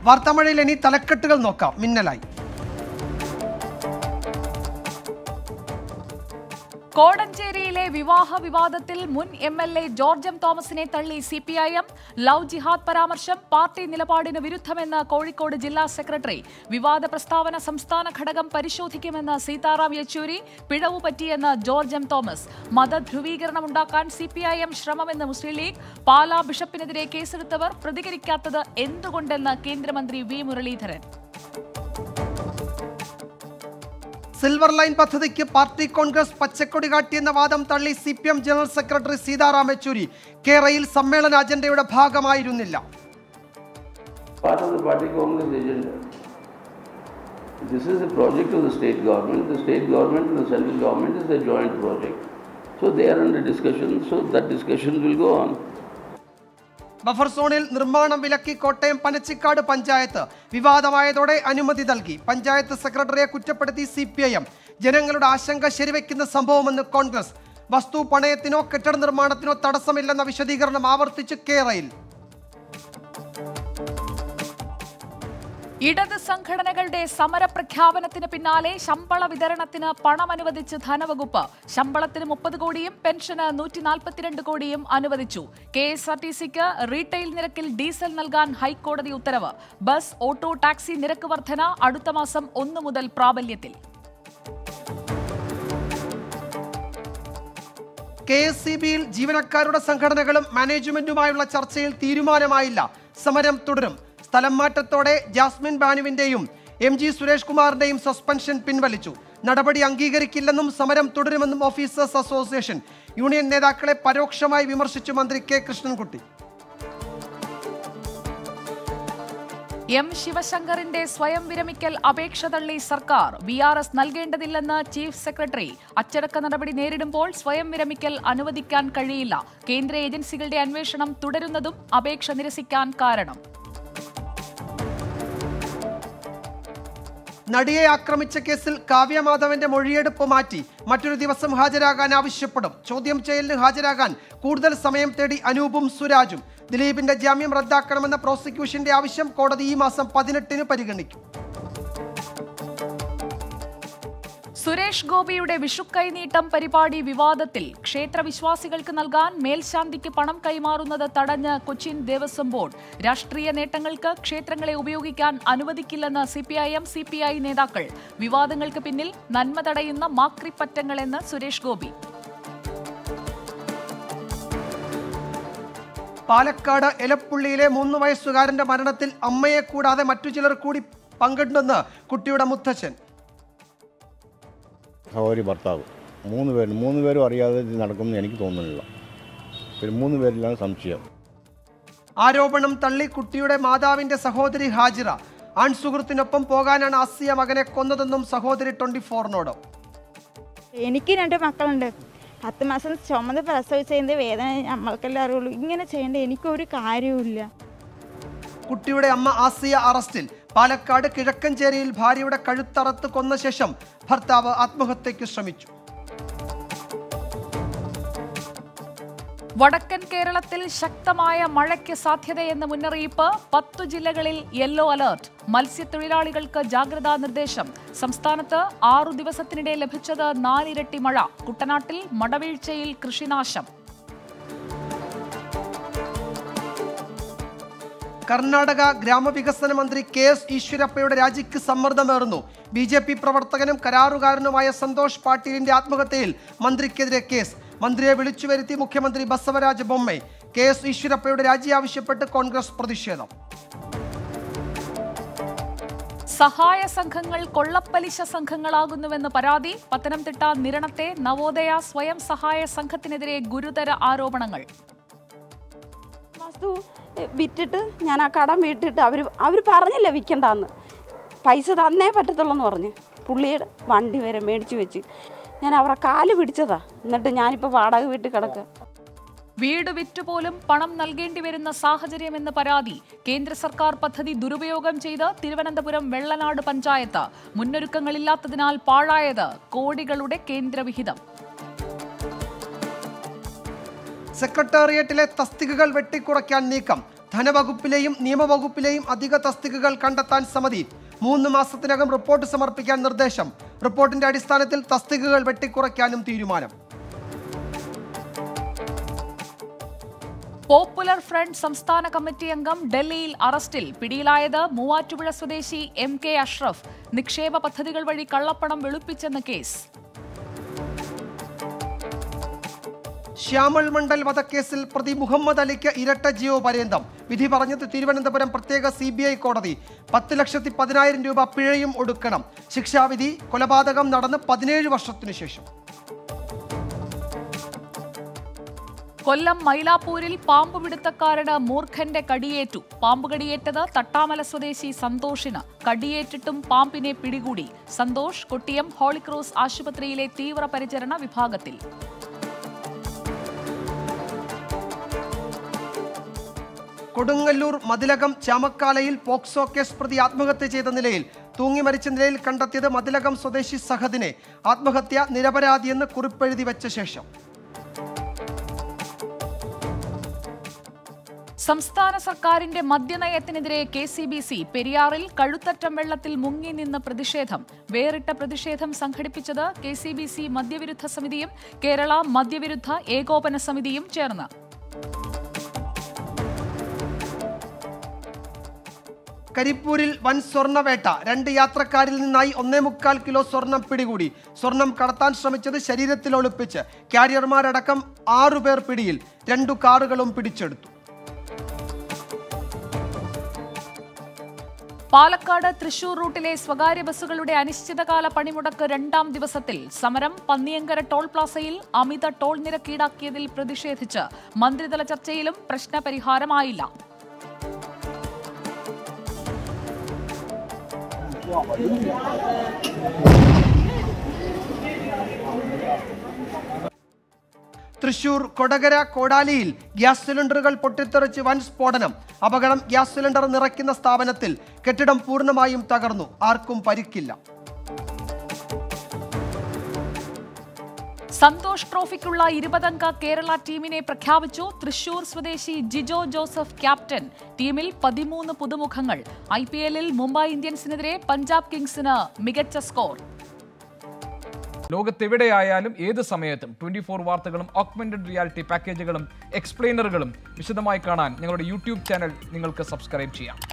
വാർത്താമഴയിൽ ഇനി തലക്കെട്ടുകൾ നോക്കാം മിന്നലായി കോടഞ്ചേരിയിലെ വിവാഹ വിവാദത്തിൽ മുൻ M L A George M തോമസിനെ തള്ളി C P I M love ജിഹാദ് പരാമർശം പാർട്ടി നിലപാടിന് വിരുദ്ധമെന്ന് കോഴിക്കോട് ജില്ലാ സെക്രട്ടറി വിവാദ പ്രസ്താവന സംസ്ഥാന ഘടകം പരിശോധിക്കുമെന്ന് സീതാറാം യെച്ചൂരി പിഴവ് പറ്റിയെന്ന് ജോർജ് എം തോമസ് മതധ്രുവീകരണമുണ്ടാക്കാൻ സി പി ഐ എം ശ്രമമെന്ന് മുസ്ലിം ലീഗ് പാലാ ബിഷപ്പിനെതിരെ കേസെടുത്തവർ പ്രതികരിക്കാത്തത് എന്തുകൊണ്ടെന്ന് കേന്ദ്രമന്ത്രി വി മുരളീധരൻ സിൽവർ ലൈൻ പദ്ധതിക്ക് പാർട്ടി കോൺഗ്രസ് പച്ചക്കൊടി കാട്ടിയെന്ന വാദം തള്ളി C P M general secretary Sitaram Yechury കേരളയിൽ സമ്മേളന അജണ്ടയുടെ ഭാഗമായിരുന്നില്ല part of the party Congress agenda. This is a project of the state government. The state government and the central government is a joint project. So they are under discussion, so that discussion will go on. Buffer സോണിൽ നിർമ്മാണം വിലക്കി കോട്ടയം പനച്ചിക്കാട് പഞ്ചായത്ത് വിവാദമായതോടെ അനുമതി നൽകി പഞ്ചായത്ത് സെക്രട്ടറിയെ കുറ്റപ്പെടുത്തി C P I M ജനങ്ങളുടെ ആശങ്ക ശരിവെക്കുന്ന സംഭവമെന്ന് കോൺഗ്രസ് വസ്തു പണയത്തിനോ കെട്ടിട നിർമ്മാണത്തിനോ തടസ്സമില്ലെന്ന വിശദീകരണം ആവർത്തിച്ച് കേരയിൽ ഇടത് സംഘടനകളുടെ സമരപ്രഖ്യാപനത്തിന് പിന്നാലെ ശമ്പള വിതരണത്തിന് പണം അനുവദിച്ച് ധനവകുപ്പ് ശമ്പളത്തിന് മുപ്പത് കോടിയും പെൻഷന് നൂറ്റി നാൽപ്പത്തിരണ്ട് കോടിയും അനുവദിച്ചു കെ എസ് ആർ ടി സിക്ക് റീറ്റെയിൽ നിരക്കിൽ ഡീസൽ നൽകാൻ ഹൈക്കോടതി ഉത്തരവ് ബസ് ഓട്ടോ ടാക്സി നിരക്ക് വർധന അടുത്ത മാസം ഒന്ന് മുതൽ പ്രാബല്യത്തിൽ കെ എസ് സി ബിയിൽ ജീവനക്കാരുടെ സംഘടനകളും മാനേജ്മെന്റുമായുള്ള ചർച്ചയിൽ തീരുമാനമായില്ല സമരം തുടരും സ്ഥലം മാറ്റത്തോടെ ജാസ്മിൻ ബാനുവിന്റെയും എം ജി സുരേഷ് കുമാറിന്റെയും സസ്പെൻഷൻ പിൻവലിച്ചു നടപടി അംഗീകരിക്കില്ലെന്നും സമരം തുടരുമെന്നും ഓഫീസേഴ്സ് അസോസിയേഷൻ യൂണിയൻ നേതാക്കളെ പരോക്ഷമായി വിമർശിച്ചു മന്ത്രി കെ കൃഷ്ണൻകുട്ടി എം ശിവശങ്കറിന്റെ സ്വയം വിരമിക്കൽ അപേക്ഷ തള്ളി സർക്കാർ വി ആർ എസ് നൽകേണ്ടതില്ലെന്ന് ചീഫ് സെക്രട്ടറി അച്ചടക്ക നടപടി നേരിടുമ്പോൾ സ്വയം വിരമിക്കൽ അനുവദിക്കാൻ കഴിയില്ല കേന്ദ്ര ഏജൻസികളുടെ അന്വേഷണം തുടരുന്നതും അപേക്ഷ നിരസിക്കാൻ കാരണം നടിയെ ആക്രമിച്ച കേസിൽ കാവ്യ മാധവന്റെ മൊഴിയെടുപ്പ് മാറ്റി മറ്റൊരു ദിവസം ഹാജരാകാൻ ആവശ്യപ്പെടും ചോദ്യം ചെയ്യലിന് ഹാജരാകാൻ കൂടുതൽ സമയം തേടി അനൂപും സുരാജും ദിലീപിന്റെ ജാമ്യം റദ്ദാക്കണമെന്ന പ്രോസിക്യൂഷന്റെ ആവശ്യം കോടതി ഈ മാസം പതിനെട്ടിന് പരിഗണിക്കും സുരേഷ് ഗോപിയുടെ വിഷുക്കൈനീട്ടം പരിപാടി വിവാദത്തിൽ ക്ഷേത്രവിശ്വാസികൾക്ക് നൽകാൻ മേൽശാന്തിക്ക് പണം കൈമാറുന്നത് തടഞ്ഞ് കൊച്ചിൻ ദേവസ്വം ബോർഡ് രാഷ്ട്രീയ നേട്ടങ്ങൾക്ക് ക്ഷേത്രങ്ങളെ ഉപയോഗിക്കാൻ അനുവദിക്കില്ലെന്ന് സിപിഐഎം സിപിഐ നേതാക്കൾ വിവാദങ്ങൾക്ക് പിന്നിൽ നന്മ തടയുന്ന മാക്രിപ്പറ്റങ്ങളെന്ന് സുരേഷ് ഗോപി പാലക്കാട് എലപ്പുള്ളിയിലെ മൂന്ന് വയസ്സുകാരന്റെ മരണത്തിൽ അമ്മയെ കൂടാതെ മറ്റു ചിലർ കൂടി പങ്കിട്ടെന്ന് കുട്ടിയുടെ മുത്തച്ഛൻ സഹോദരി ഭർത്താവ് മൂന്ന് പേര് മൂന്ന് പേരും അറിയാതെ ഇത് നടക്കുമെന്ന് എനിക്ക് തോന്നുന്നില്ല പിന്നെ മൂന്ന് പേരിലാണ് സംശയം ആരോപണം തള്ളി കുട്ടിയുടെ മാതാവിന്റെ സഹോദരി ഹാജിറ ആൺസുഹൃത്തിനൊപ്പം പോകാനാണ് ആസിയ മകനെ കൊന്നതെന്നും സഹോദരി ട്വന്റി ഫോറിനോട് എനിക്ക് രണ്ട് മക്കളുണ്ട് പത്ത് മാസം ചുമന്ന് പ്രസവിച്ചതിൻ്റെ വേദന നമ്മൾക്കെല്ലാം അറിയുള്ളൂ ഇങ്ങനെ ചെയ്യേണ്ട എനിക്കൊരു കാര്യവുമില്ല കുട്ടിയുടെ അമ്മ ആസിയ അറസ്റ്റിൽ പാലക്കാട് കിഴക്കഞ്ചേരിയിൽ ഭാര്യയുടെ കഴുത്തറത്ത് കൊന്ന ശേഷം ഭർത്താവ് ആത്മഹത്യയ്ക്ക് ശ്രമിച്ചു വടക്കൻ കേരളത്തിൽ ശക്തമായ മഴയ്ക്ക് സാധ്യതയെന്ന മുന്നറിയിപ്പ് പത്തു ജില്ലകളിൽ യെല്ലോ അലർട്ട് മത്സ്യത്തൊഴിലാളികൾക്ക് ജാഗ്രതാ നിർദ്ദേശം സംസ്ഥാനത്ത് ആറു ദിവസത്തിനിടെ ലഭിച്ചത് നാലിരട്ടി മഴ കുട്ടനാട്ടിൽ മടവീഴ്ചയിൽ കൃഷിനാശം കർണാടക ഗ്രാമവികസന മന്ത്രി കെ എസ് ഈശ്വരപ്പയുടെ രാജിക്ക് സമ്മർദ്ദമേറുന്നു ബി ജെ പി പ്രവർത്തകനും കരാറുകാരനുമായ സന്തോഷ് പാട്ടീലിന്റെ ആത്മഹത്യയിൽ മന്ത്രിക്കെതിരെ കേസ് മന്ത്രിയെ വിളിച്ചു വരുത്തി മുഖ്യമന്ത്രി ബസവരാജ ബൊമ്മെ കെ എസ് ഈശ്വരപ്പയുടെ രാജി ആവശ്യപ്പെട്ട് കോൺഗ്രസ് പ്രതിഷേധം സഹായ സംഘങ്ങൾ കൊള്ളപ്പലിശ സംഘങ്ങളാകുന്നുവെന്ന് പരാതി പത്തനംതിട്ട നിരണത്തെ നവോദയ സ്വയം സഹായ സംഘത്തിനെതിരെ ഗുരുതര ആരോപണങ്ങൾ വസ്തു വിറ്റിട്ട് ഞാൻ ആ കടം വീട്ടിട്ട് അവർ അവർ പറഞ്ഞില്ല വിൽക്കണ്ടെന്ന് പൈസ തന്നേ പറ്റത്തുള്ളൂ എന്ന് പറഞ്ഞ് പുള്ളിയുടെ വണ്ടി വരെ മേടിച്ച് വെച്ച് ഞാൻ അവരെ കാല് പിടിച്ചതാ എന്നിട്ട് ഞാനിപ്പോൾ വാടക വീട്ടിൽ കിടക്കുക വീട് വിറ്റുപോലും പണം നൽകേണ്ടി വരുന്ന സാഹചര്യമെന്ന് പരാതി കേന്ദ്ര സർക്കാർ പദ്ധതി ദുരുപയോഗം ചെയ്ത് തിരുവനന്തപുരം വെള്ളനാട് പഞ്ചായത്ത് മുന്നൊരുക്കങ്ങളില്ലാത്തതിനാൽ പാഴായത് കോടികളുടെ കേന്ദ്രവിഹിതം സെക്രട്ടേറിയറ്റിലെ തസ്തികകൾ വെട്ടിക്കുറയ്ക്കാൻ നീക്കം ധനവകുപ്പിലെയും നിയമവകുപ്പിലെയും അധിക തസ്തികകൾ കണ്ടെത്താൻ സമിതി മൂന്ന് മാസത്തിനകം റിപ്പോർട്ട് സമർപ്പിക്കാൻ നിർദ്ദേശം റിപ്പോർട്ടിന്റെ അടിസ്ഥാനത്തിൽ തസ്തികകൾ വെട്ടിക്കുറയ്ക്കാനും തീരുമാനം പോപ്പുലർ ഫ്രണ്ട് സംസ്ഥാന കമ്മിറ്റി അംഗം ഡൽഹിയിൽ അറസ്റ്റിൽ പിടിയിലായത് മൂവാറ്റുപുഴ സ്വദേശി എം കെ അഷ്റഫ് നിക്ഷേപ പദ്ധതികൾ വഴി കള്ളപ്പണം വെളുപ്പിച്ചെന്ന കേസ് ശ്യാമൾ മണ്ഡൽ വധക്കേസിൽ പ്രതി മുഹമ്മദ് അലിക്ക് ഇരട്ട ജീവപര്യന്തം വിധി പറഞ്ഞത് തിരുവനന്തപുരം പ്രത്യേക സി ബി ഐ കോടതി പത്ത് ലക്ഷത്തി പതിനായിരം രൂപ പിഴയും ഒടുക്കണം ശിക്ഷാവിധി കൊലപാതകം നടന്ന് പതിനേഴ് വർഷത്തിനു ശേഷം കൊല്ലം മൈലാപ്പൂരിൽ പാമ്പ് പിടുത്തക്കാരന് മൂർഖന്റെ കടിയേറ്റു പാമ്പ് കടിയേറ്റത് തട്ടാമല സ്വദേശി സന്തോഷിന് കടിയേറ്റിട്ടും പാമ്പിനെ പിടികൂടി സന്തോഷ് കൊട്ടിയം ഹോളിക്രോസ് ആശുപത്രിയിലെ തീവ്രപരിചരണ വിഭാഗത്തിൽ കൊടുങ്ങല്ലൂർ മതിലകം ചാമക്കാലയിൽ പോക്സോ കേസ് പ്രതി ആത്മഹത്യ ചെയ്ത നിലയിൽ തൂങ്ങി മരിച്ച നിലയിൽ കണ്ടെത്തിയത് മതിലകം സ്വദേശി സഹദിനെ ആത്മഹത്യ നിരപരാധിയെന്ന് കുറിപ്പെഴുതി വെച്ച ശേഷം സംസ്ഥാന സർക്കാരിന്റെ മദ്യനയത്തിനെതിരെ കെ സി ബി സി പെരിയാറിൽ കഴുത്തറ്റം വെള്ളത്തിൽ മുങ്ങി നിന്ന് പ്രതിഷേധം വേറിട്ട പ്രതിഷേധം സംഘടിപ്പിച്ചത് കെ സി ബി സി മദ്യവിരുദ്ധ സമിതിയും കേരള മദ്യവിരുദ്ധ ഏകോപന സമിതിയും ചേർന്ന് കരിപ്പൂരിൽ വൻ സ്വർണ്ണവേട്ട രണ്ട് യാത്രക്കാരിൽ നിന്നായി ഒന്നേ മുക്കാൽ കിലോ സ്വർണം പിടികൂടി സ്വർണം കടത്താൻ ശ്രമിച്ചത് ശരീരത്തിൽ ഒളിപ്പിച്ച് കാരിയർമാരടക്കം ആറുപേർ പിടിയിൽ രണ്ടു കാറുകളും പിടിച്ചെടുത്തു പാലക്കാട് തൃശൂർ റൂട്ടിലെ സ്വകാര്യ ബസ്സുകളുടെ അനിശ്ചിതകാല പണിമുടക്ക് രണ്ടാം ദിവസത്തിൽ സമരം പന്നിയങ്കര ടോൾ പ്ലാസയിൽ അമിത ടോൾ നിരക്ക് ഈടാക്കിയതിൽ പ്രതിഷേധിച്ച് മന്ത്രിതല ചർച്ചയിലും പ്രശ്നപരിഹാരമായില്ല തൃശൂർ കൊടകര കോടാലിയിൽ ഗ്യാസ് സിലിണ്ടറുകൾ പൊട്ടിത്തെറിച്ച് വൻ സ്ഫോടനം അപകടം ഗ്യാസ് സിലിണ്ടർ നിറയ്ക്കുന്ന സ്ഥാപനത്തിൽ കെട്ടിടം പൂർണ്ണമായും തകർന്നു ആർക്കും പരിക്കില്ല സന്തോഷ് ട്രോഫിക്കുള്ള ഇരുപതംഗ കേരള ടീമിനെ പ്രഖ്യാപിച്ചു തൃശൂർ സ്വദേശി ജിജോ ജോസഫ് ക്യാപ്റ്റൻ ടീമിൽ പതിമൂന്ന് പുതുമുഖങ്ങൾ ഐ പി എല്ലിൽ മുംബൈ ഇന്ത്യൻസിനെതിരെ പഞ്ചാബ് കിങ്സിന് മികച്ച സ്കോർ ലോകത്തെവിടെയായാലും ഏത് സമയത്തും ട്വന്റി ഫോർ വാർത്തകളും ഓഗ്മെന്റഡ് റിയാലിറ്റി പാക്കേജുകളും എക്സ്പ്ലെയിനറുകളും വിശദമായി കാണാൻ ഞങ്ങളുടെ യൂട്യൂബ് ചാനൽ നിങ്ങൾക്ക് സബ്സ്ക്രൈബ് ചെയ്യാം